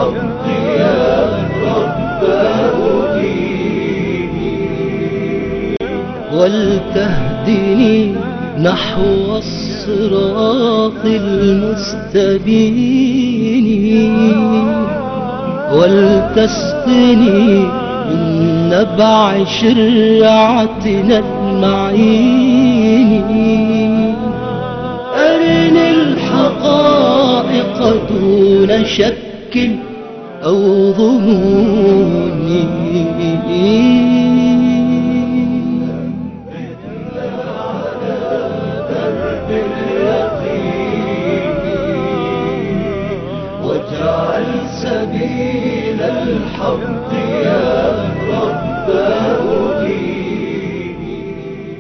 الحق يا رباه ديني ولتهدني نحو الصراط المستبين ولتسقني من نبع شرعتنا المعين أرني الحقائق دون شك أو ظنون واجعل سبيل الحق يا رباه ديني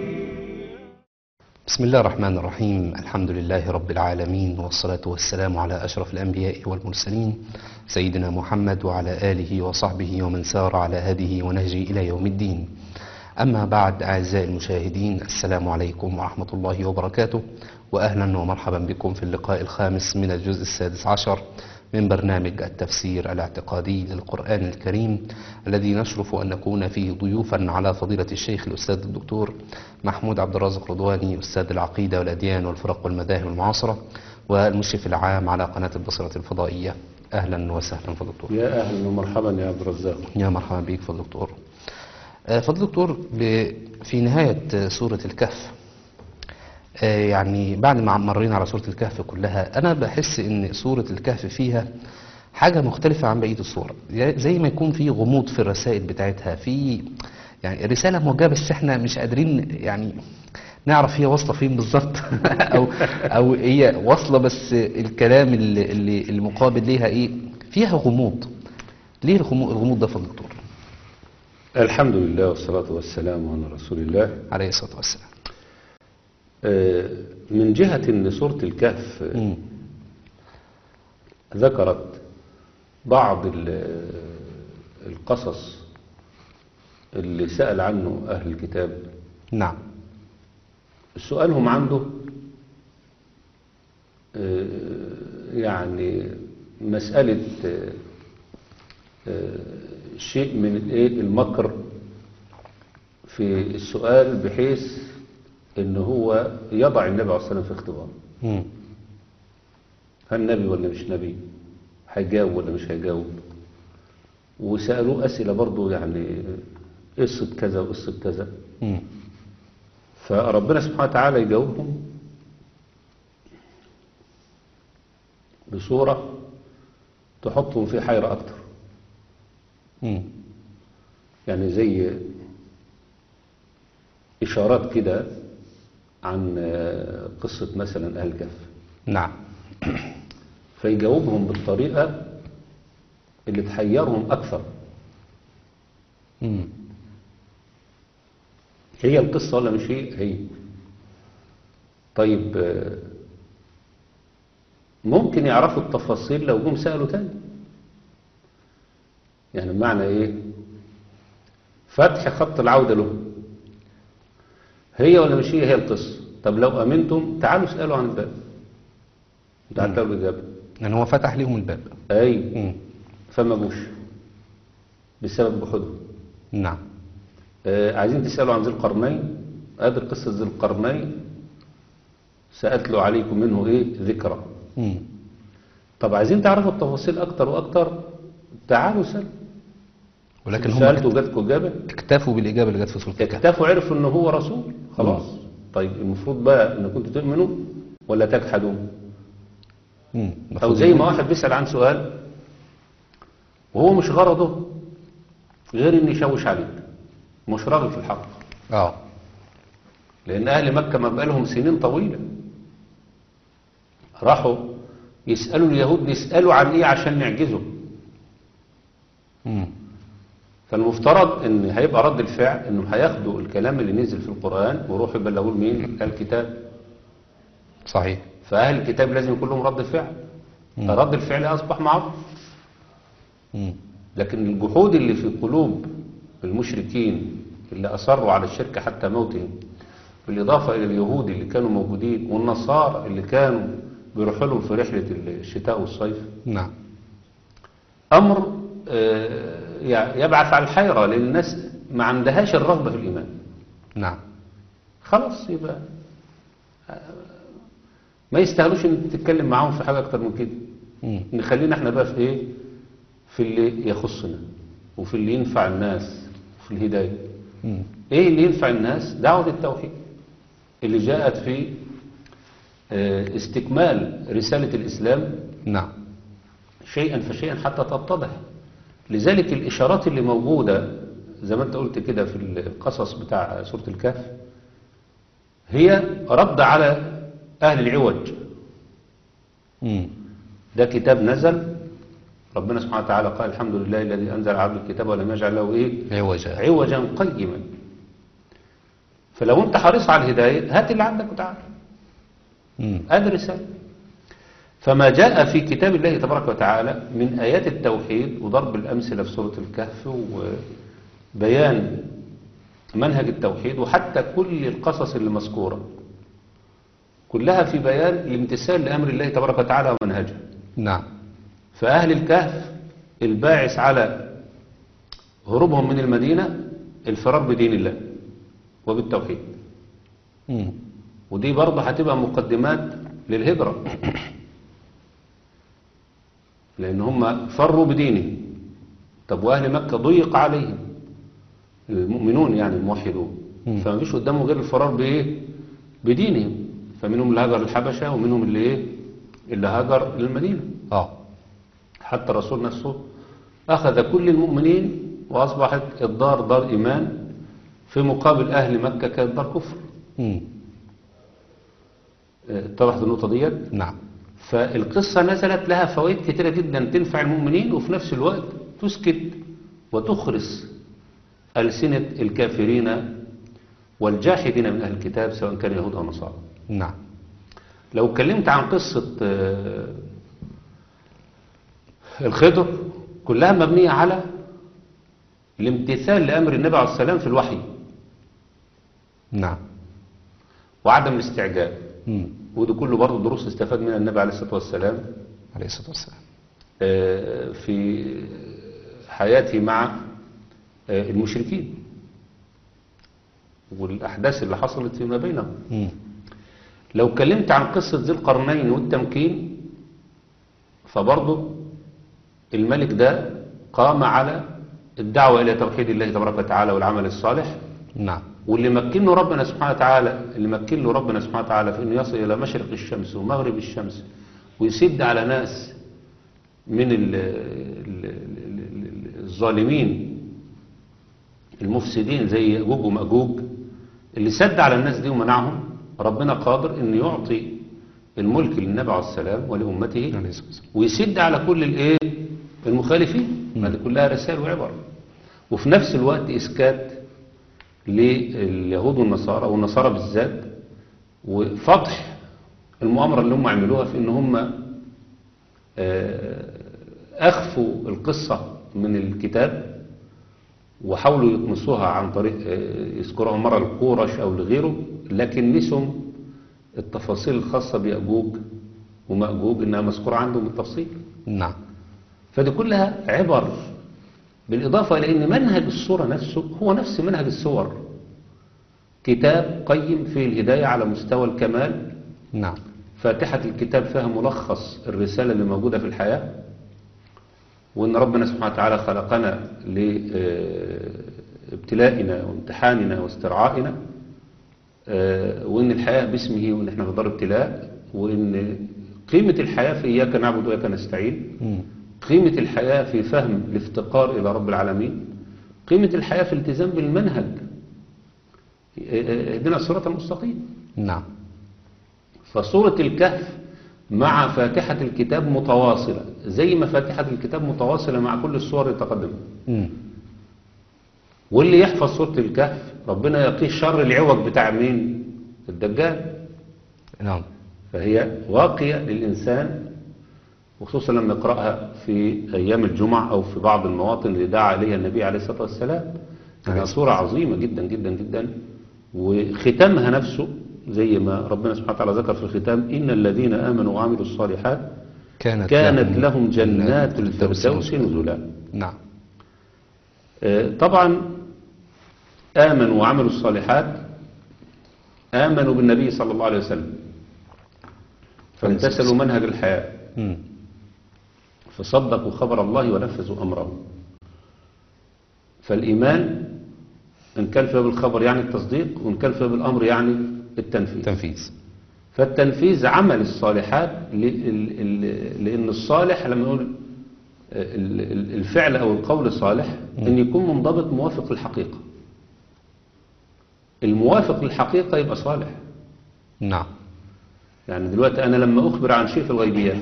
بسم الله الرحمن الرحيم الحمد لله رب العالمين والصلاة والسلام على أشرف الأنبياء والمرسلين سيدنا محمد وعلى آله وصحبه ومن سار على هذه ونهجه إلى يوم الدين أما بعد أعزائي المشاهدين السلام عليكم ورحمة الله وبركاته وأهلا ومرحبا بكم في اللقاء الخامس من الجزء السادس عشر من برنامج التفسير الاعتقادي للقرآن الكريم الذي نشرف أن نكون فيه ضيوفا على فضيلة الشيخ الأستاذ الدكتور محمود عبد الرازق رضواني أستاذ العقيدة والأديان والفرق والمذاهب المعاصرة والمشرف العام على قناة البصرة الفضائية أهلا وسهلا فضل الدكتور يا اهلا ومرحبا يا عبد الرزاق يا مرحبا بك فضل الدكتور آه، فضل الدكتور ب- في نهاية آه، سورة الكهف آه، يعني بعد ما مرينا على سورة الكهف كلها أنا بحس إن سورة الكهف فيها حاجة مختلفة عن بقية السور زي ما يكون في غموض في الرسائل بتاعتها في يعني رسالة موجهة بس احنا مش قادرين يعني نعرف هي واصلة فين بالظبط أو أو هي واصلة بس الكلام اللي, اللي المقابل ليها إيه فيها غموض ليه الغموض الغموض ده فضل الدكتور الحمد لله والصلاة والسلام على رسول الله عليه الصلاة والسلام آه، من جهة أن سورة الكهف آه، مم. ذكرت بعض ال- القصص اللي سأل عنه أهل الكتاب نعم سؤالهم عنده آه، يعني مسألة آه، آه، شيء من الإيه؟ المكر في السؤال بحيث ان هو يضع النبي عليه الصلاة والسلام في اختبار مم. هل نبي ولا مش نبي هيجاوب ولا مش هيجاوب وسألوه أسئلة برضو يعني قصة كذا وقصة كذا مم. فربنا سبحانه وتعالى يجاوبهم بصورة تحطهم في حيرة أكتر مم. يعني زي إشارات كده عن آه، قصة مثلا أهل الكهف نعم فيجاوبهم بالطريقة اللي تحيرهم أكثر مم. هي القصة ولا مش هي هي طيب آه، ممكن يعرفوا التفاصيل لو جم سألوا تاني يعني بمعنى ايه فتح خط العودة له هي ولا مش هي هي القصة طب لو أمنتم تعالوا اسألوا عن الباب تعالوا الإجابة لأن هو فتح ليهم الباب أي مم. فما جوش بسبب جحودهم نعم آه، عايزين تسألوا عن ذي القرنين قادر قصة ذي القرنين سأتلو عليكم منه ايه ذكرى مم. طب عايزين تعرفوا التفاصيل اكتر واكتر تعالوا سألوا ولكن هم سألتوا جاتكم إجابة اكتفوا بالإجابة اللي جت في سورة الكهف اكتفوا عرفوا ان هو رسول خلاص طيب المفروض بقى ان كنتوا تؤمنوا ولا تجحدوا مم. او المفروض زي إن- ما واحد بيسأل عن سؤال وهو مش غرضه غير ان يشوش عليك مش راغب في الحق اه لأن أهل مكة ما بقالهم سنين طويلة راحوا يسألوا اليهود يسألوا عن إيه عشان نعجزه مم. فالمفترض إن هيبقى رد الفعل إنهم هياخدوا الكلام اللي نزل في القرآن ويروحوا يبلغوه لمين؟ الكتاب صحيح فأهل الكتاب لازم يكون لهم رد فعل مم. فرد الفعل أصبح معروف مم. لكن الجحود اللي في قلوب المشركين اللي أصروا على الشرك حتى موتهم بالإضافة إلى اليهود اللي كانوا موجودين والنصارى اللي كانوا بيروحوا لهم في رحلة الشتاء والصيف نعم أمر آه، يع- يبعث على الحيرة لأن الناس ما عندهاش الرغبة في الإيمان نعم خلاص يبقى آه، ما يستاهلوش ان تتكلم معاهم في حاجة أكتر من كده مم. نخلينا احنا بقى في ايه في اللي يخصنا وفي اللي ينفع الناس في الهداية مم. ايه اللي ينفع الناس دعوة التوحيد اللي جاءت في آه، استكمال رسالة الإسلام نعم شيئا فشيئا حتى تتضح لذلك الإشارات اللي موجودة زي ما انت قلت كده في القصص بتاع سورة الكهف هي رد على أهل العوج مم. ده كتاب نزل ربنا سبحانه وتعالى قال الحمد لله الذي أنزل على عبد الكتاب ولم يجعل له إيه عوجا عوجا قيما فلو انت حريص على الهداية هات اللي عندك وتعالى مم. هذه الرسالة فما جاء في كتاب الله تبارك وتعالى من آيات التوحيد وضرب الأمثلة في سورة الكهف وبيان منهج التوحيد وحتى كل القصص اللي مذكورة كلها في بيان الامتثال لأمر الله تبارك وتعالى ومنهجه نعم فأهل الكهف الباعث على هروبهم من المدينة الفرار بدين الله وبالتوحيد مم. ودي برضه هتبقى مقدمات للهجرة لأن هم فروا بدينهم طب وأهل مكة ضيق عليهم المؤمنون يعني الموحدون مم. فما فيش قدامه غير الفرار بإيه بدينهم فمنهم اللي هاجر الحبشة ومنهم اللي إيه اللي هاجر للمدينة اه حتى الرسول نفسه أخذ كل المؤمنين وأصبحت الدار دار إيمان في مقابل أهل مكة كانت دار كفر مم. اه، اتضحت النقطة ديت نعم فالقصة نزلت لها فوائد كتيرة جدا تنفع المؤمنين وفي نفس الوقت تسكت وتخرس ألسنة الكافرين والجاحدين من أهل الكتاب سواء كان يهود أو نصارى نعم لو اتكلمت عن قصة آه، الخضر كلها مبنية على الامتثال لأمر النبي عليه السلام في الوحي نعم وعدم الاستعجال مم. وده كله برضه دروس استفاد منها النبي عليه الصلاة والسلام عليه الصلاة والسلام آه، في حياته مع آه، المشركين والأحداث اللي حصلت فيما بينهم مم. لو اتكلمت عن قصة ذي القرنين والتمكين فبرضه الملك ده قام على الدعوة إلى توحيد الله تبارك وتعالى والعمل الصالح نعم واللي مكنه ربنا سبحانه وتعالى اللي مكن له ربنا سبحانه وتعالى في انه يصل الى مشرق الشمس ومغرب الشمس ويسد على ناس من ال ال ال ال الظالمين المفسدين زي يأجوج ومأجوج اللي سد على الناس دي ومنعهم ربنا قادر انه يعطي الملك للنبي عليه السلام ولأمته عليه الصلاة والسلام ويسد على كل الايه المخالفين مم. هذه كلها رسائل وعبر وفي نفس الوقت اسكات لليهود والنصارى والنصارى بالذات وفتح المؤامره اللي هم عملوها في ان هم آه، اخفوا القصه من الكتاب وحاولوا يطمسوها عن طريق آه، يذكروها مره القورش او لغيره لكن نسوا التفاصيل الخاصه بيأجوج ومأجوج انها مذكوره عندهم بالتفصيل نعم فدي كلها عبر بالإضافة إلى أن منهج الصورة نفسه هو نفس منهج الصور كتاب قيم فيه الهداية على مستوى الكمال نعم فاتحة الكتاب فيها ملخص الرسالة اللي موجودة في الحياة وأن ربنا سبحانه وتعالى خلقنا لابتلائنا وامتحاننا واسترعائنا آه، وأن الحياة باسمه وأن احنا في دار ابتلاء وأن قيمة الحياة في إياك نعبد وإياك نستعين مم. قيمة الحياة في فهم الافتقار إلى رب العالمين قيمة الحياة في الالتزام بالمنهج اهدنا الصراط المستقيم نعم فسورة الكهف مع فاتحة الكتاب متواصلة زي ما فاتحة الكتاب متواصلة مع كل الصور التقدمة مم. واللي يحفظ سورة الكهف ربنا يقيه شر العوج بتاع مين الدجال نعم فهي واقية للإنسان وخصوصا لما يقرأها في أيام الجمعة أو في بعض المواطن اللي دعا عليها النبي عليه الصلاة والسلام عليه إنها الصلاة صورة عظيمة جدا جدا جدا وختامها نفسه زي ما ربنا سبحانه وتعالى ذكر في الختام إن الذين آمنوا وعملوا الصالحات كانت, كانت لهم جنات الفردوس الفردوس نزلا نعم آه، طبعا آمنوا وعملوا الصالحات آمنوا بالنبي صلى الله عليه وسلم فامتثلوا منهج الحياة مم. فصدقوا خبر الله ونفذوا أمره فالإيمان إن كان في باب الخبر يعني التصديق وإن كان في باب الأمر يعني التنفيذ تنفيذ فالتنفيذ عمل الصالحات ل- ال- ال- لأن الصالح لما نقول ال- ال- الفعل أو القول صالح أن يكون منضبط موافق للحقيقة الموافق للحقيقة يبقى صالح نعم يعني دلوقتي أنا لما أخبر عن شيء في الغيبيات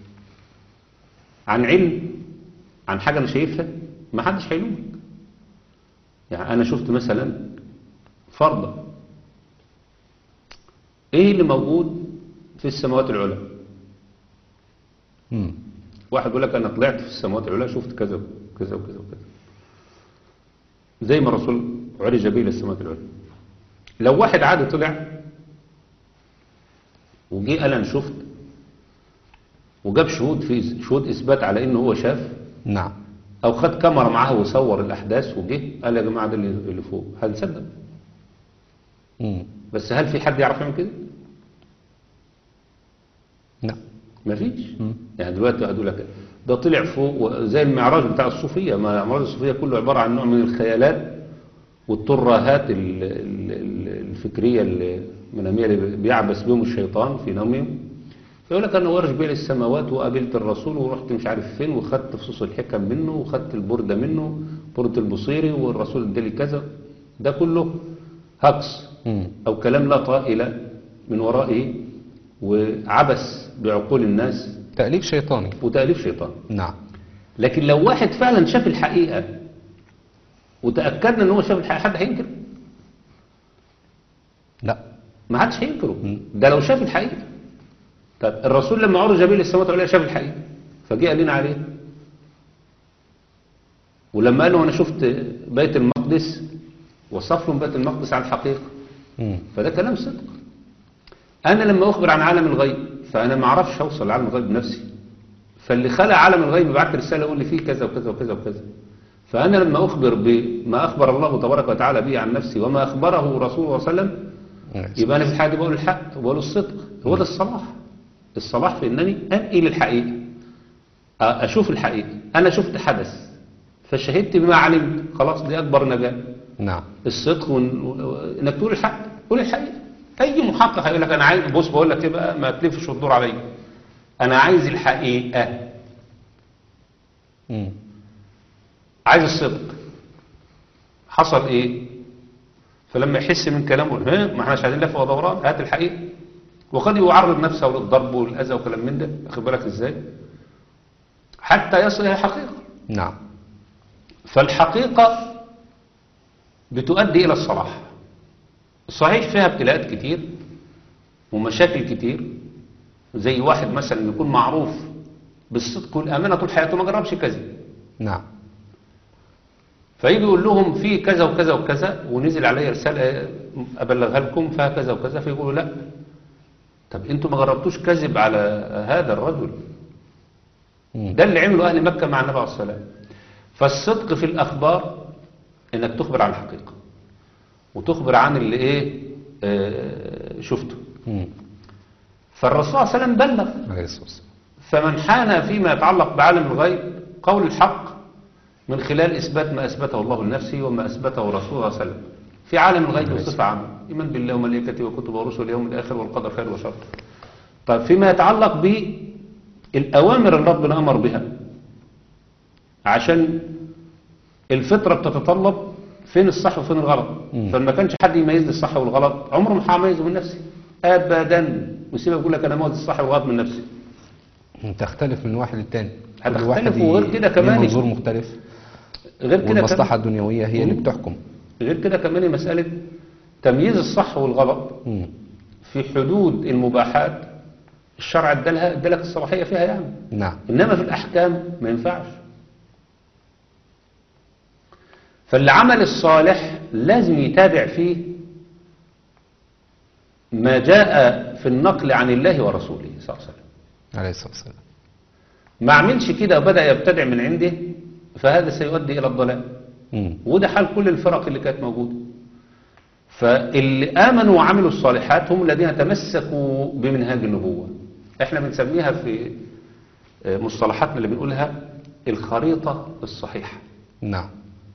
عن علم عن حاجة أنا شايفها ما حدش هيلومك يعني أنا شفت مثلا فرضا إيه اللي موجود في السماوات العلى مم. واحد يقول لك أنا طلعت في السماوات العلى شفت كذا وكذا وكذا وكذا زي ما الرسول عرج به إلى السماوات العلى لو واحد عادي طلع وجي قال أنا شفت وجاب شهود في شهود إثبات على إنه هو شاف نعم أو خد كاميرا معاه وصور الأحداث وجه قال يا جماعة ده اللي اللي فوق هنصدق مم. بس هل في حد يعرف يعمل كده؟ لا مفيش يعني دلوقتي واحد يقول لك ده طلع فوق زي المعراج بتاع الصوفية ما المعراج الصوفية كله عبارة عن نوع من الخيالات والترهات ال- ال- ال- الفكرية المنامية اللي بيعبس بهم الشيطان في نومهم يقول لك انا ورش بين السماوات وقابلت الرسول ورحت مش عارف فين وخدت فصوص الحكم منه وخدت البردة منه بردة البصيري والرسول ادالي كذا ده كله هكس مم. أو كلام لا طائل من ورائه وعبث بعقول الناس تأليف شيطاني وتأليف شيطان نعم لكن لو واحد فعلا شاف الحقيقة وتأكدنا ان هو شاف الحقيقة حد هينكر لا ما حدش هينكره ده لو شاف الحقيقة طب الرسول لما عرج به للسماوات العليا شاف الحقيقة فجاء قال لنا عليه ولما قال له انا شفت بيت المقدس وصف لهم بيت المقدس على الحقيقة مم. فده كلام صدق انا لما اخبر عن عالم الغيب فانا ما اعرفش اوصل لعالم الغيب بنفسي فاللي خلق عالم الغيب بعت رساله يقول لي فيه كذا وكذا وكذا وكذا فانا لما اخبر بما اخبر الله تبارك وتعالى به عن نفسي وما اخبره رسوله صلى الله عليه وسلم يبقى انا في الحاجه دي بقول الحق وبقول الصدق هو ده الصلاح الصلاح في انني انقل الحقيقه أ- اشوف الحقيقه انا شفت حدث فشهدت بما علمت خلاص دي اكبر نجاه نعم الصدق وإن- و- انك تقول الحق قول الحقيقه اي محقق هيقول لك انا عايز بص بقول لك ايه بقى ما تلفش وتدور عليا انا عايز الحقيقه مم. عايز الصدق حصل ايه فلما يحس من كلامه يقول ها ما احناش عايزين لف ودوران هات الحقيقه وقد يعرض نفسه للضرب والاذى وكلام من ده واخد بالك ازاي حتى يصل الى الحقيقه نعم فالحقيقة بتؤدي إلى الصلاح صحيح فيها ابتلاءات كتير ومشاكل كتير زي واحد مثلا يكون معروف بالصدق والأمانة طول حياته ما جربش كذب نعم فيجي يقول لهم في كذا وكذا وكذا ونزل علي رسالة أبلغها لكم فيها كذا وكذا فيقولوا لا طب انتوا ما جربتوش كذب على هذا الرجل مم. ده اللي عمله أهل مكة مع النبي عليه الصلاة والسلام فالصدق في الأخبار إنك تخبر عن الحقيقة وتخبر عن اللي إيه آه شفته مم. فالرسول صلى الله عليه وسلم بلغ عليه الصلاة والسلام فمن حان فيما يتعلق بعالم الغيب قول الحق من خلال إثبات ما أثبته الله لنفسه وما أثبته رسوله صلى الله عليه وسلم في عالم الغيب بصفة عامة إيمان بالله وملائكته وكتبه ورسله واليوم الآخر والقدر خير وشر طيب فيما يتعلق بالأوامر اللي ربنا أمر بها عشان الفطرة بتتطلب فين الصح وفين الغلط مم. فما كانش حد يميز لي الصح والغلط عمره ما هميزه من نفسي أبدا وسيبك يقول لك أنا ميز الصح والغلط من نفسي تختلف من واحد للتاني كل هتختلف واحد وغير كده ليه كمان. منظور مختلف غير كده والمصلحة كمان الدنيوية هي اللي مم. بتحكم غير كده كمان مسألة تمييز الصح والغلط مم. في حدود المباحات الشرع ادالها ادالك الصلاحية فيها يعني نعم إنما في الأحكام ما ينفعش فالعمل الصالح لازم يتابع فيه ما جاء في النقل عن الله ورسوله صلى الله عليه وسلم عليه الصلاة والسلام ما عملش كده وبدأ يبتدع من عنده فهذا سيؤدي إلى الضلال مم. وده حال كل الفرق اللي كانت موجودة فاللي آمنوا وعملوا الصالحات هم الذين تمسكوا بمنهاج النبوة احنا بنسميها في آه، مصطلحاتنا اللي بنقولها الخريطة الصحيحة نعم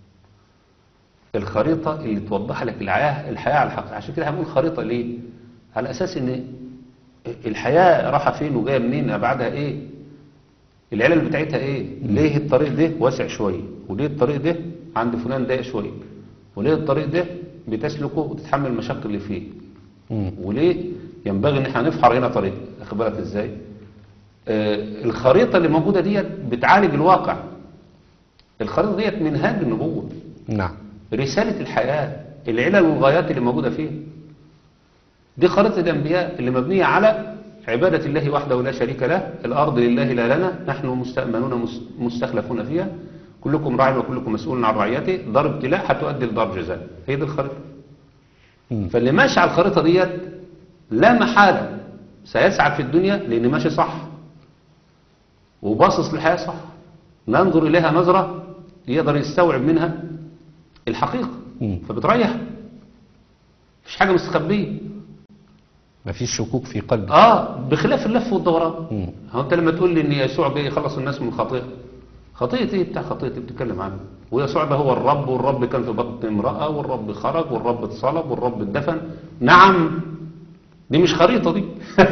الخريطة اللي توضح لك الحياة الحياة على الحقيقة عشان كده هنقول خريطة ليه على أساس إن الحياة رايحة فين وجاية منين أبعادها إيه العلل بتاعتها إيه ليه الطريق ده واسع شوية وليه الطريق ده عند فلان ضيق شوية وليه الطريق ده بتسلكه وتتحمل المشاكل اللي فيه مم. وليه ينبغي ان احنا نفحر هنا طريق واخد بالك ازاي آه الخريطة اللي موجودة ديت بتعالج الواقع الخريطة ديت منهاج النبوة نعم رسالة الحياة العلل والغايات اللي موجودة فيها دي خريطة الأنبياء اللي مبنية على عبادة الله وحده لا شريك له الأرض لله لا لنا نحن مستأمنون مس- مستخلفون فيها كلكم راع وكلكم مسؤول عن رعيته دار ابتلاء هتؤدي لدار جزاء هي دي الخريطة مم. فاللي ماشي على الخريطة ديت لا محالة سيسعد في الدنيا لأن ماشي صح وباصص للحياة صح ننظر إليها نظرة يقدر يستوعب منها الحقيقة مم. فبتريح مفيش حاجة مستخبية مفيش شكوك في قلبي اه بخلاف اللف والدوران مم. هو انت لما تقول لي ان يسوع جاي يخلص الناس من الخطيئة خطيئة ايه بتاع خطيئة إيه بتتكلم عنه ويسوع ده هو الرب والرب كان في بطن امرأة والرب خرج والرب اتصلب والرب اتدفن نعم دي مش خريطة دي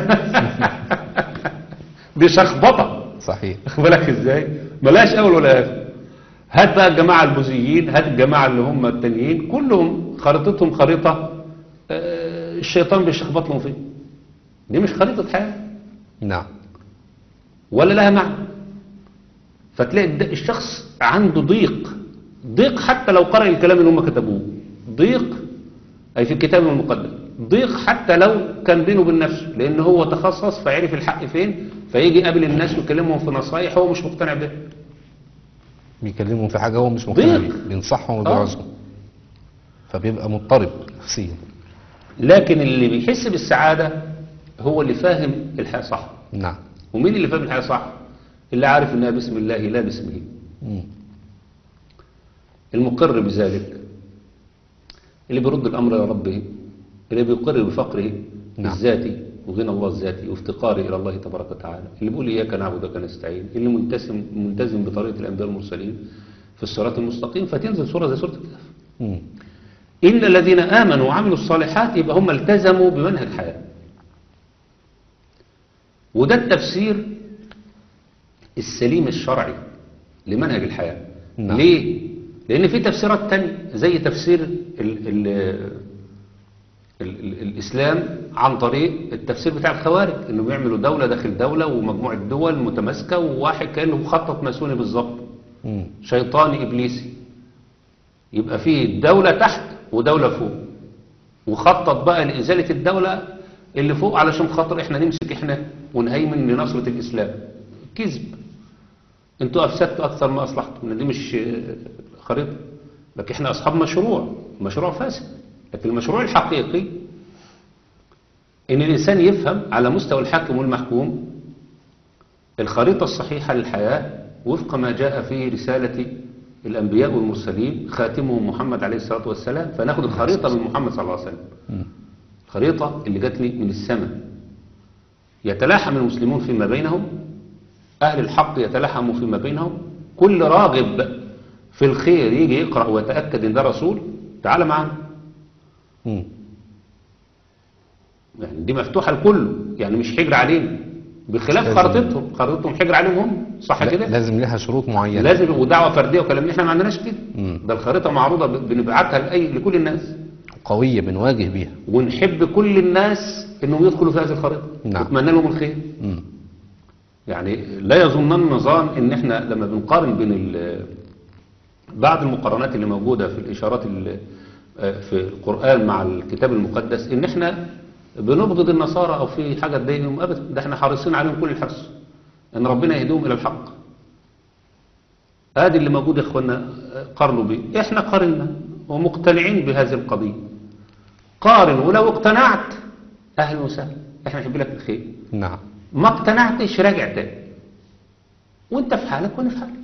دي شخبطة صحيح واخد بالك ازاي ملاش اول ولا اخر هات بقى الجماعة البوذيين هات الجماعة اللي هم التانيين كلهم خريطتهم خريطة آه، الشيطان بيشخبط لهم فيه دي مش خريطة حياة نعم ولا لها معنى فتلاقي الد- الشخص عنده ضيق ضيق حتى لو قرأ الكلام اللي هم كتبوه ضيق أي في الكتاب المقدس ضيق حتى لو كان بينه وبين نفسه لأن هو تخصص فعرف الحق فين فيجي يقابل الناس ويكلمهم في نصايح هو مش مقتنع بها بيكلمهم في حاجة هو مش مقتنع ضيق. بيها بينصحهم وبيوعظهم فبيبقى مضطرب نفسيا لكن اللي بيحس بالسعادة هو اللي فاهم الحياة صح نعم ومين اللي فاهم الحياة صح اللي عارف انها باسم الله لا باسمه مم. المقر بذلك اللي بيرد الأمر إلى ربه اللي بيقر بفقره نعم. الذاتي وغنى الله الذاتي وافتقاره إلى الله تبارك وتعالى اللي بيقول إياك نعبد وإياك نستعين اللي ملتزم ملتزم بطريقة الأنبياء المرسلين في الصراط المستقيم فتنزل سورة زي سورة الكهف مم. إن الذين آمنوا وعملوا الصالحات يبقى هم التزموا بمنهج حياة وده التفسير السليم الشرعي لمنهج الحياة نعم. ليه؟ لأن في تفسيرات تانية زي تفسير ال ال ال ال الإسلام عن طريق التفسير بتاع الخوارج إنه بيعملوا دولة داخل دولة ومجموعة دول متماسكة وواحد كأنه مخطط ماسوني بالظبط مم. شيطاني إبليسي يبقى فيه دولة تحت ودولة فوق وخطط بقى لإزالة الدولة اللي فوق علشان خاطر احنا نمسك احنا ونهيمن لنصرة الإسلام كذب انتوا أفسدتوا أكثر ما أصلحتوا لأن دي مش آه، خريطة لكن احنا أصحاب مشروع مشروع فاسد لكن المشروع الحقيقي إن الإنسان يفهم على مستوى الحاكم والمحكوم الخريطة الصحيحة للحياة وفق ما جاء في رسالة الأنبياء والمرسلين خاتمهم محمد عليه الصلاة والسلام فناخد الخريطة من محمد صلى الله عليه وسلم مم. الخريطة اللي جات لي من السماء يتلاحم المسلمون فيما بينهم أهل الحق يتلاحموا فيما بينهم كل راغب في الخير يجي يقرأ ويتأكد إن ده رسول تعال معانا مم. يعني دي مفتوحة لكله يعني مش حجر علينا بخلاف لازم- خريطتهم خريطتهم حجر عليهم هم صح لا- كده لازم لها شروط معينة لازم ودعوة فردية وكلام احنا ما عندناش كده مم. ده الخريطة معروضة ب- بنبعتها لأي لكل الناس قوية بنواجه بيها ونحب كل الناس انهم يدخلوا في هذه الخريطة نعم. نتمنى لهم الخير مم. يعني لا يظنن النظام ان احنا لما بنقارن بين ال- بعض المقارنات اللي موجودة في الإشارات ال- آه، في القرآن مع الكتاب المقدس ان احنا بنبغض النصارى او في حاجة تضايقهم ابدا ده احنا حريصين عليهم كل الحرص ان ربنا يهديهم الى الحق ادي اللي موجود يا اخوانا آه، قارنوا بيه احنا قارنا ومقتنعين بهذه القضية قارن ولو اقتنعت اهلا وسهلا احنا نحب لك الخير نعم ما اقتنعتش راجع تاني وانت في حالك وانا في حالي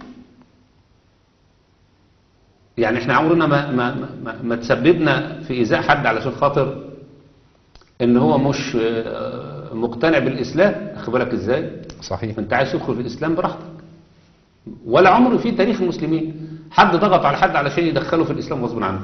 يعني احنا عمرنا ما ما ما, ما تسببنا في ايذاء حد علشان خاطر ان هو مش آه، مقتنع بالاسلام اخد بالك ازاي صحيح انت عايز تدخل في الاسلام براحتك ولا عمر في تاريخ المسلمين حد ضغط على حد علشان يدخله في الاسلام غصب عنه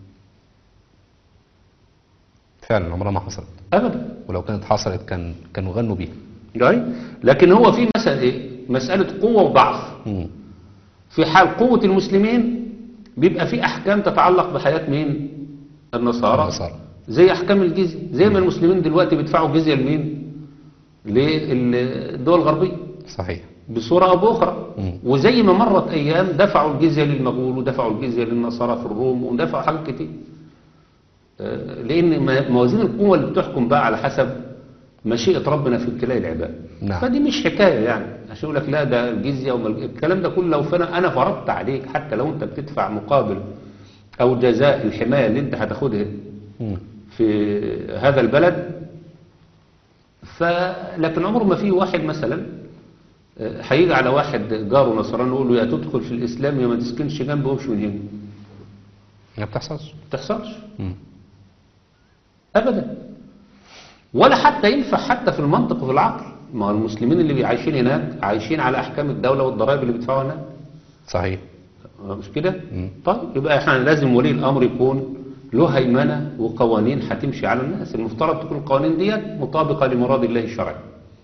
فعلا عمرها ما حصلت ابدا ولو كانت حصلت كان كانوا غنوا بيها جاي لكن هو في مسألة ايه مسألة قوة وضعف مم. في حال قوة المسلمين بيبقى في احكام تتعلق بحياة مين النصارى النصارى. زي احكام الجزية زي ما المسلمين دلوقتي بيدفعوا جزية لمين للدول الغربية صحيح بصورة أو بأخرى مم. وزي ما مرت أيام دفعوا الجزية للمغول ودفعوا الجزية للنصارى في الروم ودفعوا حاجات كتير آه، لأن ما- موازين القوة اللي بتحكم بقى على حسب مشيئة ربنا في ابتلاء العباد نعم. فدي مش حكاية يعني عشان يقول لك لا ده الجزية وما الكلام ده كله لو فانا أنا فرضت عليك حتى لو أنت بتدفع مقابل أو جزاء الحماية اللي أنت هتاخدها مم. في هذا البلد ف لكن عمر ما في واحد مثلا آه، هيجي على واحد جاره نصراني يقول له يا تدخل في الاسلام يا ما تسكنش جنبه وامشي من هنا ما بتحصلش ما بتحصلش مم. ابدا ولا حتى ينفع حتى في المنطق وفي العقل ما هو المسلمين اللي عايشين هناك عايشين على احكام الدوله والضرائب اللي بيدفعوها هناك صحيح آه، مش كده مم. طيب يبقى احنا لازم ولي الامر يكون له هيمنه وقوانين هتمشي على الناس المفترض تكون القوانين ديت مطابقه لمراد الله الشرعي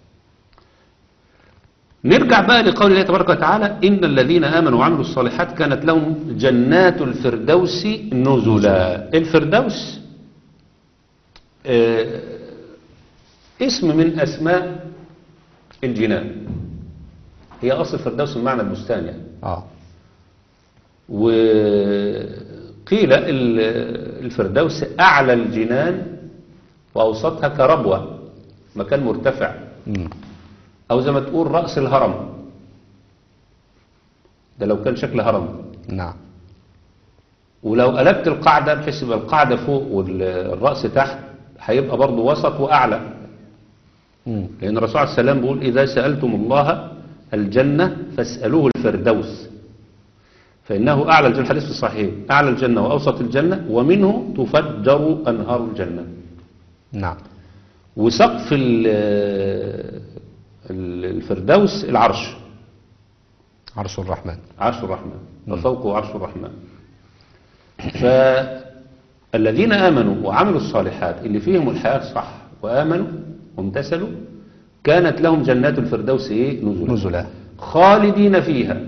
نرجع بقى لقول الله تبارك وتعالى إن الذين آمنوا وعملوا الصالحات كانت لهم جنات الفردوس نزلا الفردوس آه، اسم من أسماء الجنان هي أصل الفردوس بمعنى البستان يعني اه وقيل ال- الفردوس أعلى الجنان وأوسطها كربوة مكان مرتفع مم. أو زي ما تقول رأس الهرم ده لو كان شكل هرم نعم ولو قلبت القاعدة بحيث يبقى القاعدة فوق والرأس تحت هيبقى برضه وسط وأعلى مم. لأن الرسول عليه السلام بيقول إذا سألتم الله الجنة فاسألوه الفردوس فإنه أعلى الجنة الحديث في الصحيح أعلى الجنة وأوسط الجنة ومنه تفجر أنهار الجنة نعم وسقف ال- ال- الفردوس العرش عرش الرحمن عرش الرحمن وفوقه عرش الرحمن فالذين آمنوا وعملوا الصالحات اللي فيهم الحياة صح وآمنوا وامتثلوا كانت لهم جنات الفردوس إيه نزلا نزلا خالدين فيها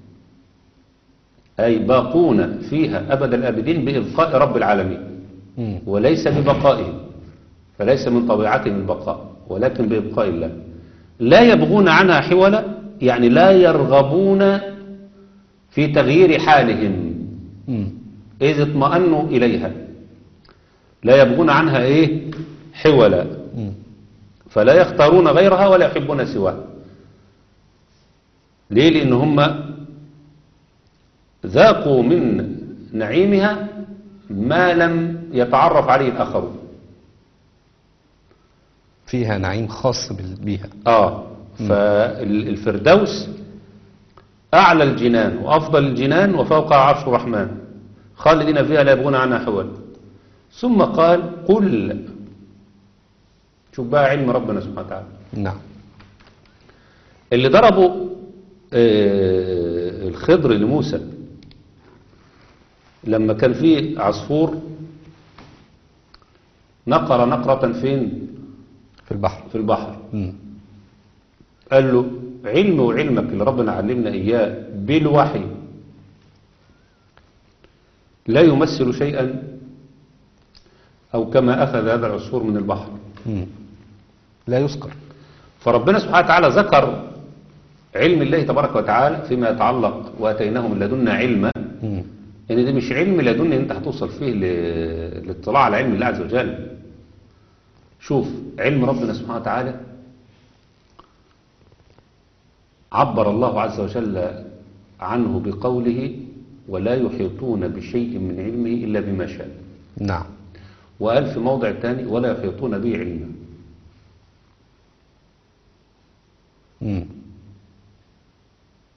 أي باقون فيها أبد الآبدين بإبقاء رب العالمين مم. وليس ببقائهم فليس من طبيعتهم البقاء ولكن بإبقاء الله لا يبغون عنها حولا يعني لا يرغبون في تغيير حالهم مم. إذ اطمأنوا إليها لا يبغون عنها إيه حولا مم. فلا يختارون غيرها ولا يحبون سواها ليه لأن هم ذاقوا من نعيمها ما لم يتعرف عليه الآخرون فيها نعيم خاص بال- بيها آه فالفردوس أعلى الجنان وأفضل الجنان وفوقها عرش الرحمن خالدين فيها لا يبغون عنها حول ثم قال قل شوف بقى علم ربنا سبحانه وتعالى نعم اللي ضربوا آه، الخضر لموسى لما كان في عصفور نقر نقرة فين في البحر في البحر مم. قال له علم وعلمك اللي ربنا علمنا إياه بالوحي لا يمثل شيئا أو كما أخذ هذا العصفور من البحر مم. لا يذكر فربنا سبحانه وتعالى ذكر علم الله تبارك وتعالى فيما يتعلق واتيناه من لدنا علما مم. ان ده مش علم لدني انت هتوصل فيه ل- للاطلاع على علم الله عز وجل شوف علم ربنا سبحانه وتعالى عبر الله عز وجل عنه بقوله ولا يحيطون بشيء من علمه إلا بما شاء نعم وقال في موضع تاني ولا يحيطون به علما مم.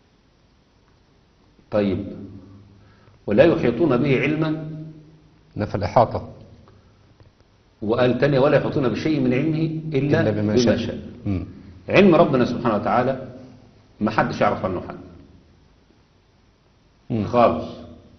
طيب ولا يحيطون به علما نفى الإحاطة وقال تاني ولا يحيطون بشيء من علمه إلا, إلا بما شاء مم. علم ربنا سبحانه وتعالى ما حدش يعرف عنه حاجة مم. خالص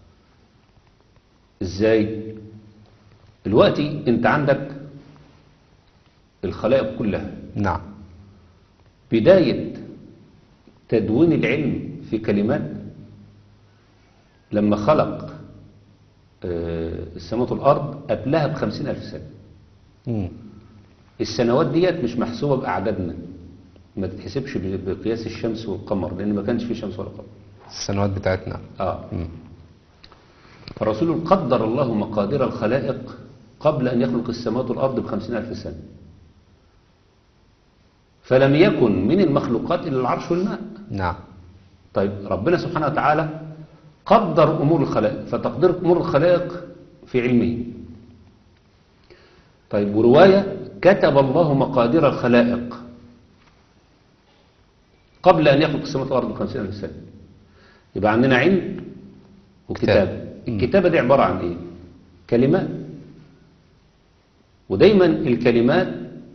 ازاي دلوقتي انت عندك الخلائق كلها نعم بداية تدوين العلم في كلمات لما خلق آه، السماوات والأرض قبلها بخمسين ألف سنة مم. السنوات ديت مش محسوبة بأعدادنا ما تتحسبش ب- بقياس الشمس والقمر لأن ما كانش في شمس ولا قمر السنوات بتاعتنا آه. مم. فالرسول قدر الله مقادير الخلائق قبل أن يخلق السماوات والأرض بخمسين ألف سنة فلم يكن من المخلوقات إلا العرش والماء نعم طيب ربنا سبحانه وتعالى قدر أمور الخلائق فتقدير أمور الخلائق في علمه طيب ورواية كتب الله مقادير الخلائق قبل أن يخلق السماوات والأرض بخمسين ألف سنة يبقى عندنا علم وكتابة كتاب. الكتابة دي عبارة عن إيه؟ كلمات ودايما الكلمات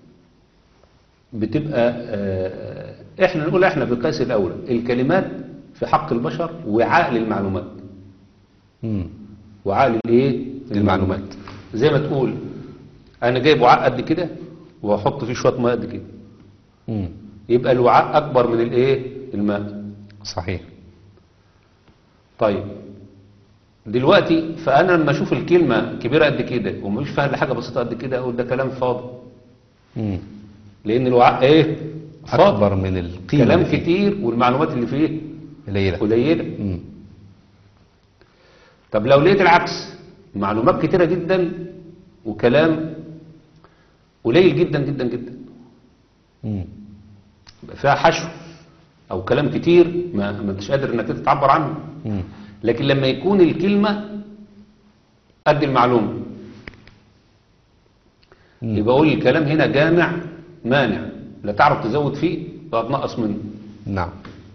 بتبقى آه، احنا نقول احنا في القياس الاولى الكلمات في حق البشر وعاء للمعلومات مم. وعاء للايه للمعلومات. زي ما تقول انا جايب وعاء قد كده واحط فيه شويه ميه قد كده مم. يبقى الوعاء اكبر من الايه الماء صحيح طيب دلوقتي فانا لما اشوف الكلمه كبيره قد كده ومش فاهم إلا حاجه بسيطه قد كده اقول ده كلام فاضي مم. لان الوعاء ايه فاضي أكبر من القيمة كلام اللي فيه. كتير والمعلومات اللي فيه قليلة قليله مم. طب لو لقيت العكس معلومات كتيرة جدا وكلام قليل جدا جدا جدا مم. يبقى فيها حشو او كلام كتير ما ما انتش قادر انك انت تعبر عنه مم. لكن لما يكون الكلمة قد المعلومة مم. يبقى اقول الكلام هنا جامع مانع لا تعرف تزود فيه ولا تنقص منه نعم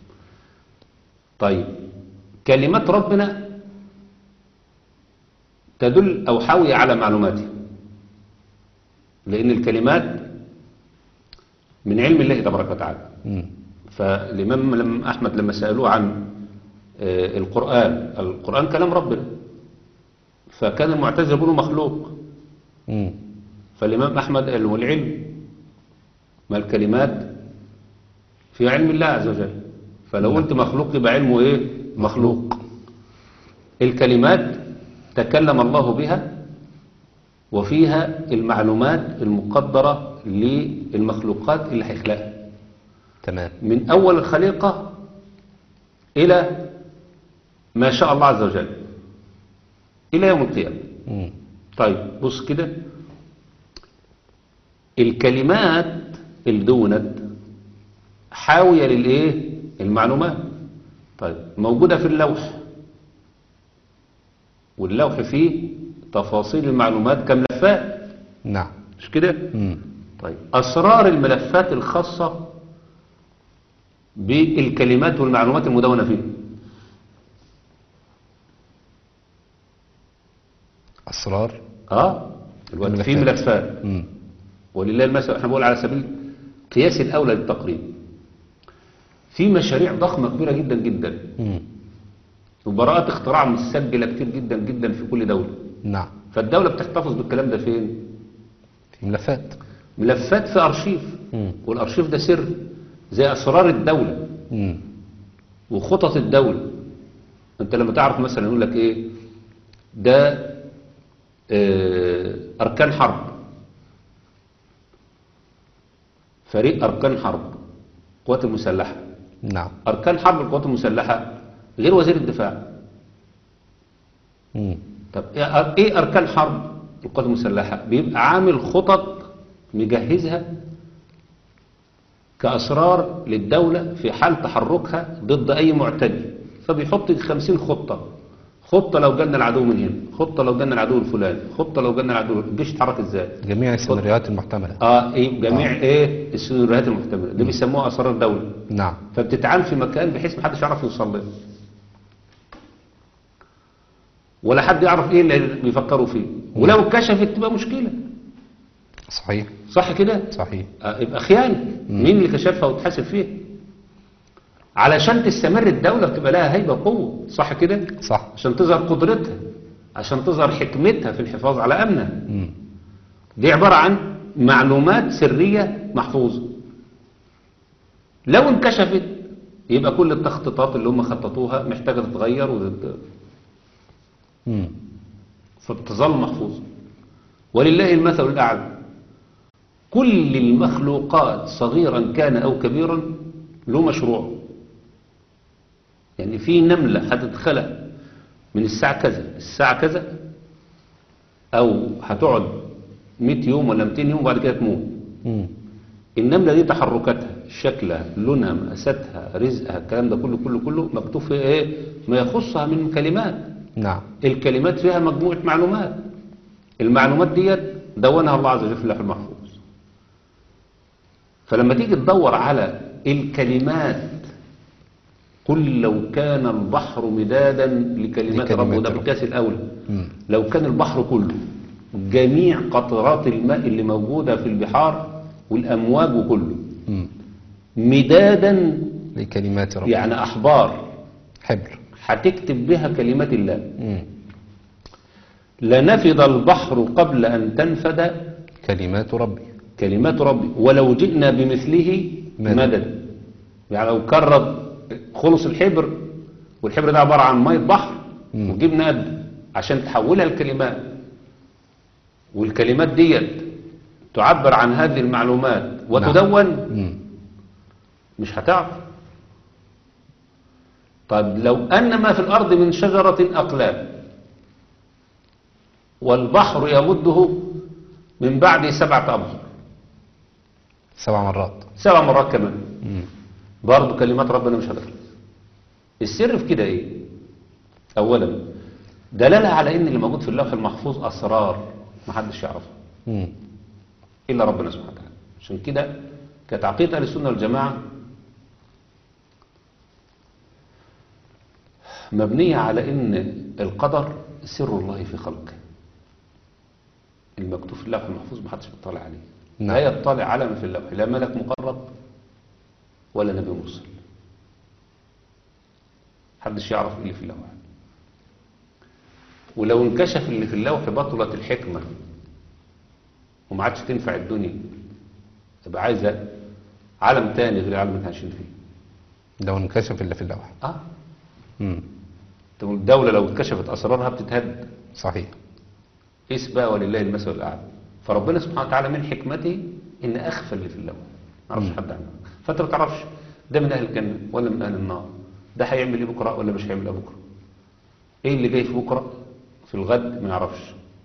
طيب كلمات ربنا تدل أو حاوية على معلوماته لأن الكلمات من علم الله تبارك وتعالى مم. فالإمام لم أحمد لما سألوه عن آه، القرآن القرآن كلام ربنا فكان المعتزلة يقولوا مخلوق مم. فالإمام أحمد قال والعلم ما الكلمات في علم الله عز وجل فلو قلت مخلوق يبقى علمه إيه مخلوق الكلمات تكلم الله بها وفيها المعلومات المقدرة للمخلوقات اللي هيخلقها تمام من أول الخليقة إلى ما شاء الله عز وجل إلى يوم القيامة مم. طيب بص كده الكلمات اللي دونت حاوية للإيه المعلومات طيب موجودة في اللوح واللوح فيه تفاصيل المعلومات كملفات نعم مش كده مم. طيب أسرار الملفات الخاصة بالكلمات والمعلومات المدونة فيه أسرار اه الوقت في الملفات. ملفات مم. ولله المثل احنا بنقول على سبيل قياس الاولى للتقريب في مشاريع ضخمه كبيره جدا جدا مم. وبراءات اختراع متسجله كتير جدا جدا في كل دوله نعم فالدوله بتحتفظ بالكلام ده فين في ملفات ملفات في ارشيف مم. والارشيف ده سر زي اسرار الدوله مم. وخطط الدوله انت لما تعرف مثلا يقول لك ايه ده آه، اركان حرب فريق اركان حرب القوات المسلحه نعم اركان حرب القوات المسلحه غير وزير الدفاع مم. طب ايه إيه اركان حرب القوات المسلحه بيبقى عامل خطط مجهزها كاسرار للدوله في حال تحركها ضد اي معتدي فبيحط 50 خطه خطه لو جالنا العدو من هنا خطه لو جالنا العدو الفلاني خطه لو جالنا العدو الجيش يتحرك ازاي جميع السيناريوهات المحتملة اه ايه جميع ايه السيناريوهات المحتمله دي بيسموها اسرار الدوله نعم فبتتعامل في مكان بحيث محدش يعرف يوصل له ولا حد يعرف ايه اللي بيفكروا فيه ولو اتكشفت تبقى مشكلة صحيح صح كده صحيح آه، يبقى خيانة مين اللي كشفها وتحاسب فيها علشان تستمر الدولة بتبقى لها هيبة وقوة صح كده صح عشان تظهر قدرتها عشان تظهر حكمتها في الحفاظ على أمنها مم. دي عبارة عن معلومات سرية محفوظة لو انكشفت يبقى كل التخطيطات اللي هم خططوها محتاجة تتغير وتت- مم. فتظل محفوظة ولله المثل الأعلى كل المخلوقات صغيرا كان أو كبيرا له مشروع يعني في نملة هتتخلق من الساعة كذا الساعة كذا أو هتقعد 100 يوم ولا 200 يوم وبعد كده تموت مم. النملة دي تحركاتها شكلها لونها مقاساتها رزقها الكلام ده كله كله كله مكتوب في ايه ما يخصها من كلمات نعم الكلمات فيها مجموعة معلومات المعلومات ديت دونها الله عز وجل في اللوح المحفوظ فلما تيجي تدور على الكلمات قل لو كان البحر مدادا لكلمات لكلمات ربه ده ربه. بالكاس الأولى مم. لو كان البحر كله جميع قطرات الماء اللي موجودة في البحار والأمواج وكله مم. مدادا لكلمات رب يعني أحبار حبر هتكتب بها كلمات الله مم. لنفد البحر قبل أن تنفد كلمات ربي كلمات ربي ولو جئنا بمثله مدد. مدد يعني لو كرر خلص الحبر والحبر ده عبارة عن مية بحر مم. وجبنا قد عشان تحولها لكلمات والكلمات ديت تعبر عن هذه المعلومات وتدون مم. مش هتعرف طيب لو أن ما في الأرض من شجرة أقلام والبحر يمده من بعد سبعة أبحر سبع مرات سبع مرات كمان مم. برضه كلمات ربنا مش هتخلص السر في كده ايه اولا دلالة على ان اللي موجود في اللوح المحفوظ اسرار محدش يعرفها مم. الا ربنا سبحانه وتعالى عشان كده كانت عقيده اهل السنه والجماعه مبنيه على ان القدر سر الله في خلقه المكتوب في اللوح المحفوظ محدش بيطلع عليه نعم. لا يطلع على ما في اللوح لا ملك مقرب ولا نبي مرسل محدش يعرف ايه اللي في اللوح ولو انكشف اللي في اللوح بطلت الحكمه وما عادش تنفع الدنيا تبقى عايزه عالم تاني غير العالم اللي احنا عايشين فيه لو انكشف اللي في اللوح اه مم. طب الدوله لو اتكشفت اسرارها بتتهد صحيح قيس بقى ولله المثل الاعلى فربنا سبحانه وتعالى من حكمته ان اخفى اللي في اللوح ما يعرفش حد عنه فانت ما تعرفش ده من اهل الجنه ولا من اهل النار ده هيعمل ايه بكره ولا مش هيعمل ايه بكره ايه اللي جاي في بكره في الغد ما يعرفش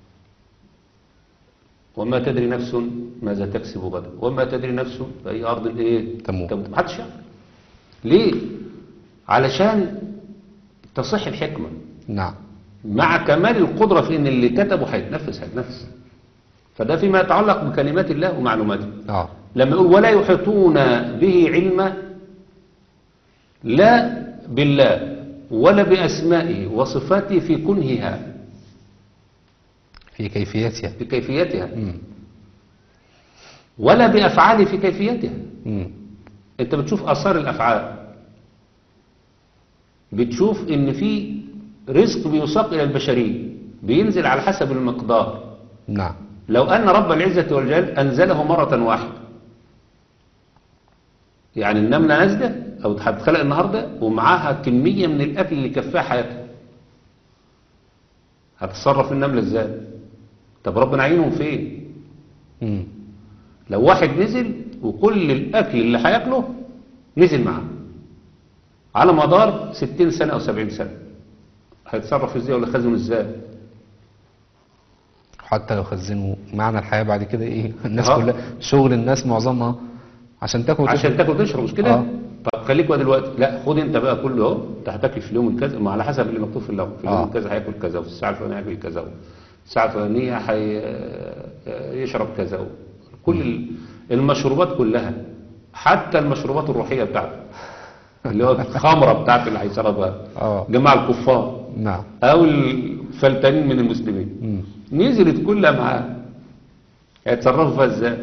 وما تدري نفس ماذا تكسب غدا وما تدري نفس باي ارض ايه تموت. ما حدش يعرف ليه علشان تصح الحكمه نعم مع كمال القدرة في ان اللي كتبه هيتنفذ هيتنفذ فده فيما يتعلق بكلمات الله ومعلوماته اه لما يقول ولا يحيطون به علما لا بالله ولا بأسمائه وصفاته في كنهها في كيفيتها في كيفيتها مم. ولا بأفعاله في كيفيتها مم. انت بتشوف اثار الافعال بتشوف ان في رزق بيساق الى البشريه بينزل على حسب المقدار نعم لو ان رب العزه والجلال انزله مره واحده يعني النمله نازله او هتتخلق النهارده ومعاها كميه من الاكل اللي يكفيها حياتها هتتصرف النمله ازاي طب ربنا عينهم فين مم. لو واحد نزل وكل الأكل اللي هياكله نزل معاه على مدار 60 سنة أو 70 سنة هيتصرف ازاي ولا يخزن ازاي حتى لو خزنوا معنى الحياة بعد كده ايه الناس آه. كلها شغل الناس معظمها عشان تاكل عشان وتشرب. تاكل تشرب مش كده آه. طب خليك بقى دلوقتي لا خد انت بقى كله اهو انت هتاكل في اليوم كذا ما على حسب اللي مكتوب في اللوح في اليوم آه. كذا هياكل كذا وفي الساعه الفلانيه هياكل كذا الساعه الفلانيه هيشرب كذا كل ال- المشروبات كلها حتى المشروبات الروحيه بتاعته اللي هو الخمره بتاعته اللي هيشربها اه جماعه الكفار نعم او ال- فلتانين من المسلمين مم. نزلت كلها معاه هيتصرفوا فيها ازاي